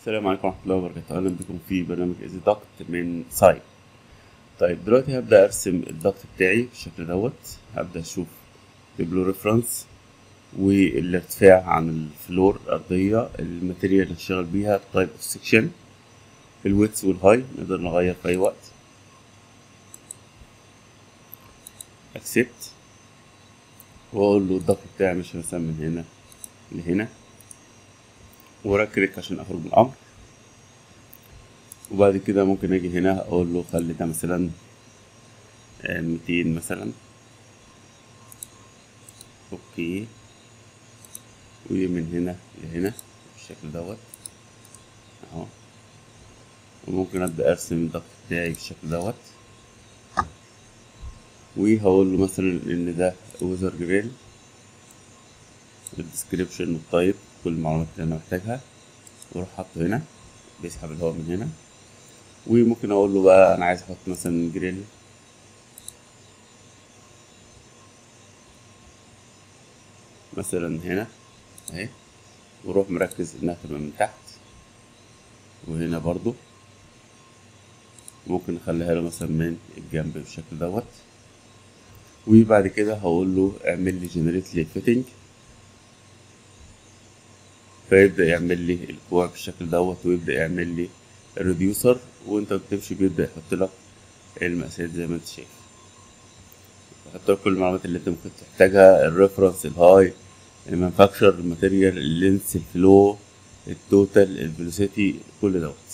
السلام عليكم ورحمة الله وبركاته أهلا بكم في برنامج إيزي دكت من سايت طيب دلوقتي هبدأ أرسم الدكت بتاعي بالشكل دوت هبدأ أشوف بلو ريفرنس والارتفاع عن الفلور الأرضية الماتيريال اللي هشتغل بيها التايب اوف سكشن الويتس والهاي نقدر نغير في أي وقت اكسبت واقول له الدكت بتاعي مش مثلا من هنا لهنا ورا كليك عشان اخرج من الامر وبعد كده ممكن اجي هنا اقول له خلي ده مثلا ميتين مثلا اوكي ومن هنا لهنا بالشكل دوت اهو وممكن ابدا ارسم الضغط بتاعي بالشكل دوت وهقول له مثلا ان ده ويزر جريل الديسكريبشن والتايب كل المعلومات اللي انا محتاجها واروح حاطه هنا بيسحب الهواء من هنا وممكن اقول له بقى انا عايز احط مثلا جريل مثلا هنا اهي واروح مركز انها تبقى من تحت وهنا برضو ممكن اخليها له مثلا من الجنب بالشكل دوت وبعد كده هقول له اعمل لي جنريت لي فيتنج فيبدأ يعمل لي الكوع بالشكل دوت ويبدأ يعمل لي الريديوسر وانت بتمشي بيبدأ يحط لك المقاسات زي ما انت شايف يحط لك كل المعلومات اللي انت ممكن تحتاجها الريفرنس الهاي المانفاكتشر الماتيريال اللينس الفلو التوتال الفيلوسيتي كل دوت